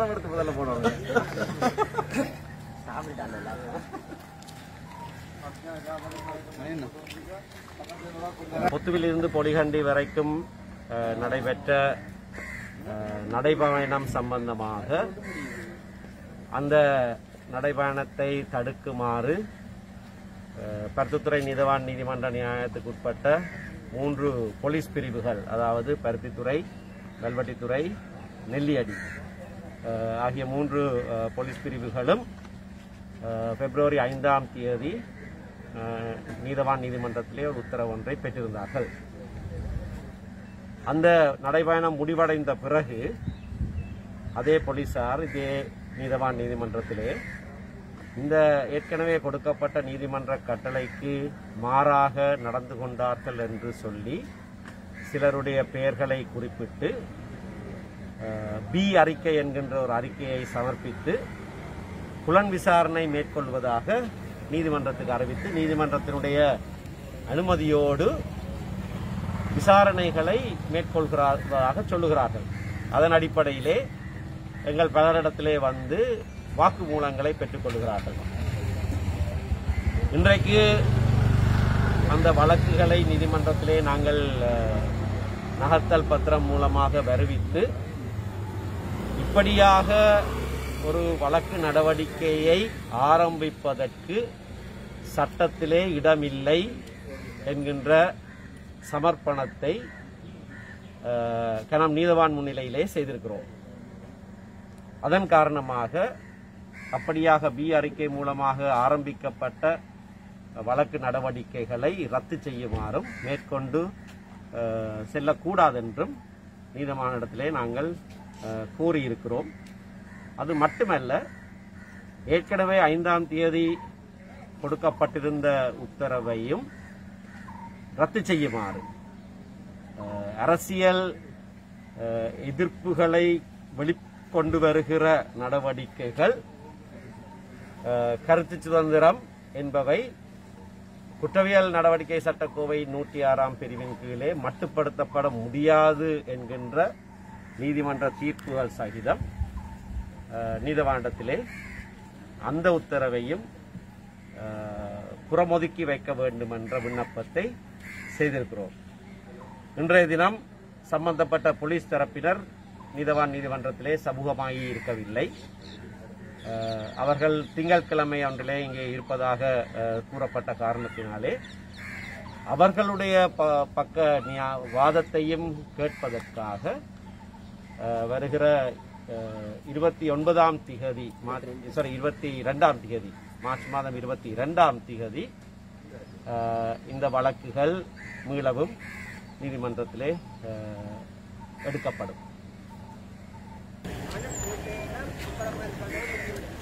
படம் எடுத்து முதல்ல போடுவாங்க புத்துவிலிருந்து பொலிகண்டி வரைக்கும் அஹ், நடைபெற்ற அஹ், நடைபயணம் சம்பந்தமாக அந்த நடைபயணத்தை தடுக்குமாறு அஹ், பருத்தித்துறை நீதவான் நீதிமன்ற நியாயத்துக்குட்பட்ட மூன்று போலீஸ் பிரிவுகள் அதாவது பருத்தித்துறை வெல்வெட்டித்துறை நெல்லியடி அஹ், ஆகிய மூன்று அஹ், போலீஸ் பிரிவுகளும் அஹ், பிப்ரவரி ஐந்தாம் தேதி அஹ், நீதவான் நீதிமன்றத்திலே ஒரு உத்தரவு ஒன்றை பெற்றிருந்தார்கள் அந்த நடைபயணம் முடிவடைந்த பிறகு அதே போலீசார் இதே நீதவான் நீதிமன்றத்திலே இந்த ஏற்கனவே கொடுக்கப்பட்ட நீதிமன்ற கட்டளைக்கு மாறாக நடந்து கொண்டார்கள் என்று சொல்லி சிலருடைய பெயர்களை குறிப்பிட்டு அஹ், பி அறிக்கை என்கின்ற ஒரு அறிக்கையை சமர்ப்பித்து புலன் விசாரணை மேற்கொள்வதாக நீதிமன்றத்துக்கு அறிவித்து நீதிமன்றத்தினுடைய அனுமதியோடு விசாரணைகளை மேற்கொள்கிறார்களாக சொல்லுகிறார்கள் அதன் அடிப்படையிலே எங்கள் பலரிடத்திலே வந்து வாக்குமூலங்களை பெற்றுக்கொள்கிறார்கள் இன்றைக்கு அந்த வழக்குகளை நீதிமன்றத்திலே நாங்கள் அஹ், நகர்த்தல் பத்திரம் மூலமாக வருவித்து இப்படியாக ஒரு வழக்கு நடவடிக்கையை ஆரம்பிப்பதற்கு சட்டத்திலே இடமில்லை என்கின்ற சமர்ப்பணத்தை அஹ், கனம் நீதவான் முன்னிலையிலே செய்திருக்கிறோம் அதன் காரணமாக அப்படியாக பி அறிக்கை மூலமாக ஆரம்பிக்கப்பட்ட வழக்கு நடவடிக்கைகளை ரத்து செய்யுமாறும் மேற்கொண்டு அஹ், செல்லக்கூடாதென்றும் நீதிமன்றத்திலே நாங்கள் அஹ், கூறியிருக்கிறோம் அது மட்டுமல்ல ஏற்கனவே ஐந்தாம் தேதி கொடுக்கப்பட்டிருந்த உத்தரவையும் ரத்து செய்யுமாறு அஹ், அரசியல் அஹ், எதிர்ப்புகளை வெளிக்கொண்டு வருகிற நடவடிக்கைகள் அஹ், கருத்து சுதந்திரம் என்பவை குற்றவியல் நடவடிக்கை சட்டக்கோவை நூற்றி ஆறாம் பிரிவின் கீழே மட்டுப்படுத்தப்பட முடியாது என்கின்ற நீதிமன்ற தீர்ப்புகள் சகிதம் அஹ், நீதவாண்டத்திலே அந்த உத்தரவையும் அஹ், புறமொதுக்கி வைக்க வேண்டும் என்ற விண்ணப்பத்தை செய்திருக்கிறோம் இன்றைய தினம் சம்பந்தப்பட்ட போலீஸ் தரப்பினர் நீதவான் நீதிமன்றத்திலே சமூகமாகி இருக்கவில்லை அஹ், அவர்கள் திங்கட்கிழமை ஒன்றிலே இங்கே இருப்பதாக அஹ், கூறப்பட்ட காரணத்தினாலே அவர்களுடைய ப- பக்க நியா- வாதத்தையும் கேட்பதற்காக அஹ், வருகிற இருபத்தி ஒன்பதாம் திகதி சாரி இருபத்தி இரண்டாம் திகதி மார்ச் மாதம் இருபத்தி இரண்டாம் திகதி அஹ், இந்த வழக்குகள் மீளவும் நீதிமன்றத்திலே அஹ், எடுக்கப்படும்